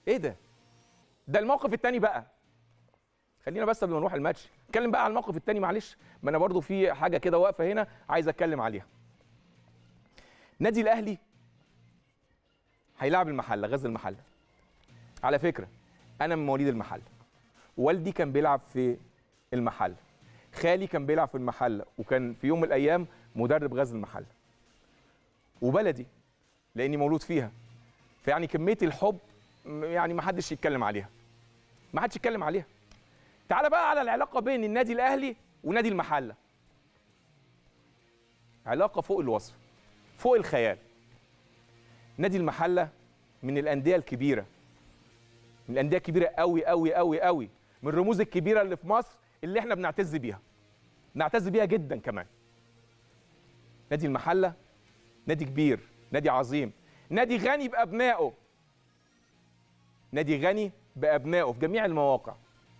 ايه ده ده الموقف الثاني بقى خلينا بس قبل ما نروح الماتش نتكلم بقى على الموقف الثاني معلش ما انا برضو في حاجه كده واقفه هنا عايز اتكلم عليها نادي الاهلي هيلاعب المحله غزل المحله على فكره انا من مواليد المحله والدي كان بيلعب في المحله خالي كان بيلعب في المحله وكان في يوم من الايام مدرب غزل المحله وبلدي لاني مولود فيها فيعني كميه الحب م- يعني ما حدش يتكلم عليها ما حدش يتكلم عليها تعال بقى على العلاقه بين النادي الاهلي ونادي المحله علاقه فوق الوصف فوق الخيال نادي المحله من الانديه الكبيره من الانديه الكبيره قوي قوي قوي قوي من الرموز الكبيره اللي في مصر اللي احنا بنعتز بيها نعتز بيها جدا كمان نادي المحله نادي كبير نادي عظيم نادي غني بابنائه نادي غني بابنائه في جميع المواقع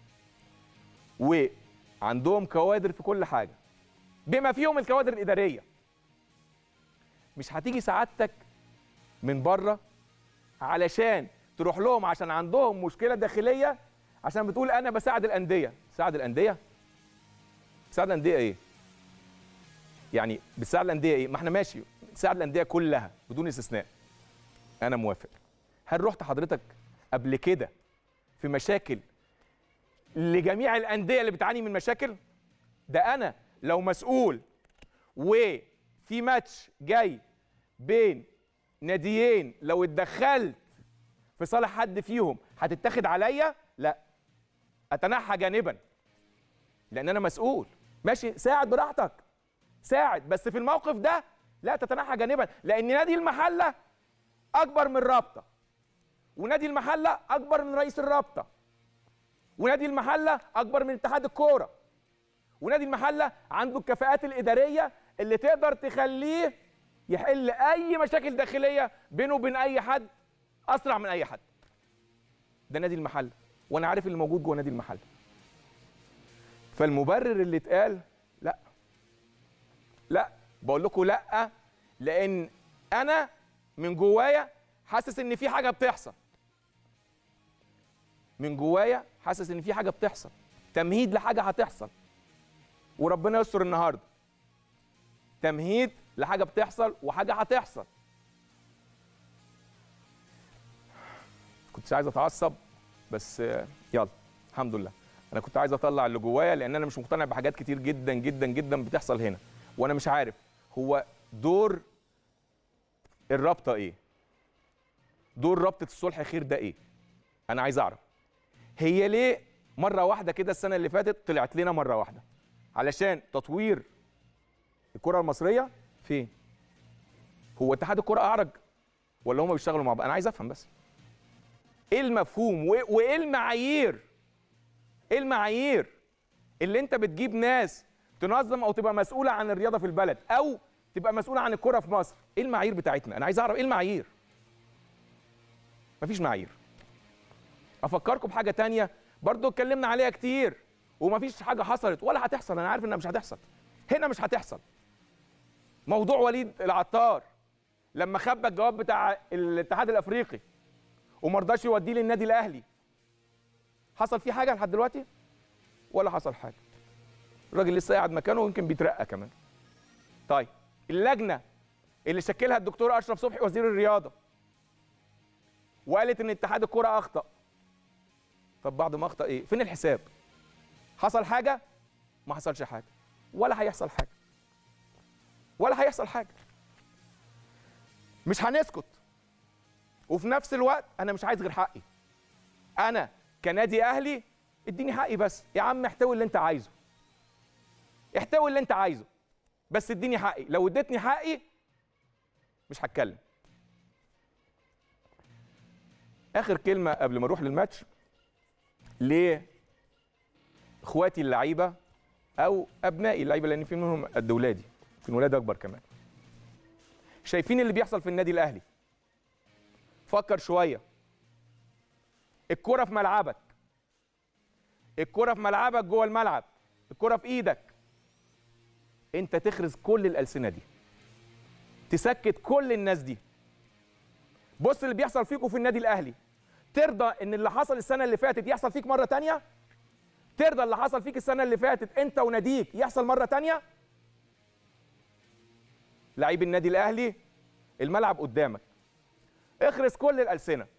وعندهم كوادر في كل حاجه بما فيهم الكوادر الاداريه مش هتيجي سعادتك من بره علشان تروح لهم عشان عندهم مشكله داخليه عشان بتقول انا بساعد الانديه تساعد الانديه تساعد الانديه ايه يعني بتساعد الانديه ايه ما احنا ماشي تساعد الانديه كلها بدون استثناء انا موافق هل رحت حضرتك قبل كده في مشاكل لجميع الانديه اللي بتعاني من مشاكل ده انا لو مسؤول وفي ماتش جاي بين ناديين لو اتدخلت في صالح حد فيهم هتتاخد عليا لا اتنحى جانبا لان انا مسؤول ماشي ساعد براحتك ساعد بس في الموقف ده لا تتنحى جانبا لان نادي المحله اكبر من الرابطه ونادي المحله اكبر من رئيس الرابطه ونادي المحله اكبر من اتحاد الكوره ونادي المحله عنده الكفاءات الاداريه اللي تقدر تخليه يحل اي مشاكل داخليه بينه وبين اي حد اسرع من اي حد ده نادي المحله وانا عارف اللي موجود جوه نادي المحله فالمبرر اللي اتقال لا لا بقول لكم لا لان انا من جوايا حاسس ان في حاجه بتحصل من جوايا حاسس ان في حاجه بتحصل تمهيد لحاجه هتحصل وربنا يستر النهارده تمهيد لحاجه بتحصل وحاجه هتحصل كنتش عايز اتعصب بس آه، يلا الحمد لله انا كنت عايز اطلع اللي جوايا لان انا مش مقتنع بحاجات كتير جدا جدا جدا بتحصل هنا وانا مش عارف هو دور الرابطه ايه دور رابطه الصلح خير ده ايه انا عايز اعرف هي ليه مره واحده كده السنه اللي فاتت طلعت لنا مره واحده علشان تطوير الكره المصريه فين هو اتحاد الكره اعرج ولا هم بيشتغلوا مع بعض انا عايز افهم بس ايه المفهوم وايه وإيه المعايير ايه المعايير اللي انت بتجيب ناس تنظم او تبقى مسؤوله عن الرياضه في البلد او تبقى مسؤوله عن الكره في مصر ايه المعايير بتاعتنا انا عايز اعرف ايه المعايير مفيش معايير افكركم بحاجه تانية برضو اتكلمنا عليها كتير ومفيش حاجه حصلت ولا هتحصل انا عارف انها مش هتحصل هنا مش هتحصل موضوع وليد العطار لما خبى الجواب بتاع الاتحاد الافريقي وما رضاش يوديه للنادي الاهلي حصل فيه حاجه لحد دلوقتي ولا حصل حاجه الراجل لسه قاعد مكانه ويمكن بيترقى كمان طيب اللجنه اللي شكلها الدكتور اشرف صبحي وزير الرياضه وقالت ان اتحاد الكره اخطا طب بعد ما اخطا ايه فين الحساب حصل حاجه ما حصلش حاجه ولا هيحصل حاجه ولا هيحصل حاجه مش هنسكت وفي نفس الوقت انا مش عايز غير حقي انا كنادي اهلي اديني حقي بس يا عم احتوي اللي انت عايزه احتوي اللي انت عايزه بس اديني حقي لو اديتني حقي مش هتكلم اخر كلمه قبل ما اروح للماتش ل اخواتي اللعيبه او ابنائي اللعيبه لان في منهم قد ولادي في ولاد اكبر كمان شايفين اللي بيحصل في النادي الاهلي فكر شويه الكره في ملعبك الكره في ملعبك جوه الملعب الكره في ايدك انت تخرز كل الالسنه دي تسكت كل الناس دي بص اللي بيحصل فيكم في النادي الاهلي ترضى ان اللي حصل السنه اللي فاتت يحصل فيك مره تانية ترضى اللي حصل فيك السنه اللي فاتت انت وناديك يحصل مره تانية لعيب النادي الاهلي الملعب قدامك اخرس كل الالسنه